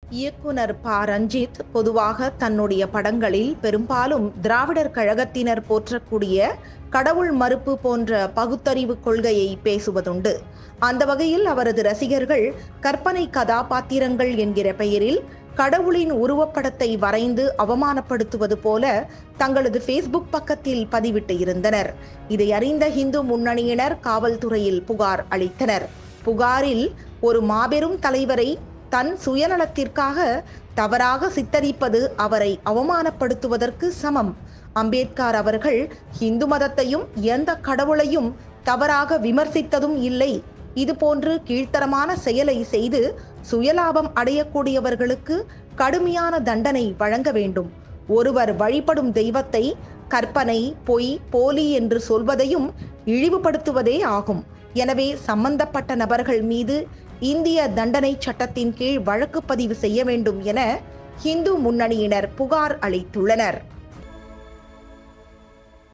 இயக்குனர் ப ரஞ்சித் பொதுவாக தன்னுடைய படங்களில் பெரும்பாலும் திராவிடர் கழகத்தினர் போற்றக்கூடிய கடவுள் மறுப்பு போன்ற பகுத்தறிவு கொள்கையை பேசுவதுண்டு அந்த வகையில் அவரது ரசிகர்கள் கற்பனை கதாபாத்திரங்கள் என்கிற பெயரில் கடவுளின் உருவப்படத்தை வரைந்து அவமானப்படுத்துவது போல தங்களது ஃபேஸ்புக் பக்கத்தில் பதிவிட்டு இருந்தனர் இதை அறிந்த இந்து முன்னணியினர் காவல்துறையில் புகார் அளித்தனர் புகாரில் ஒரு மாபெரும் தலைவரை தன் சுயநலத்திற்காக தவறாக சித்தரிப்பது அவரை அவமானப்படுத்துவதற்கு சமம் அம்பேத்கர் அவர்கள் இந்து மதத்தையும் எந்த கடவுளையும் தவறாக விமர்சித்ததும் இல்லை இதுபோன்று கீழ்த்தரமான செயலை செய்து சுயலாபம் அடையக்கூடியவர்களுக்கு கடுமையான தண்டனை வழங்க வேண்டும் ஒருவர் வழிபடும் தெய்வத்தை கற்பனை பொய் போலி என்று சொல்வதையும் இழிவுபடுத்துவதே ஆகும் எனவே சம்பந்தப்பட்ட நபர்கள் மீது இந்திய தண்டனை சட்டத்தின் கீழ் வழக்கு பதிவு செய்ய வேண்டும் என இந்து முன்னணியினர் புகார் அளித்துள்ளனர்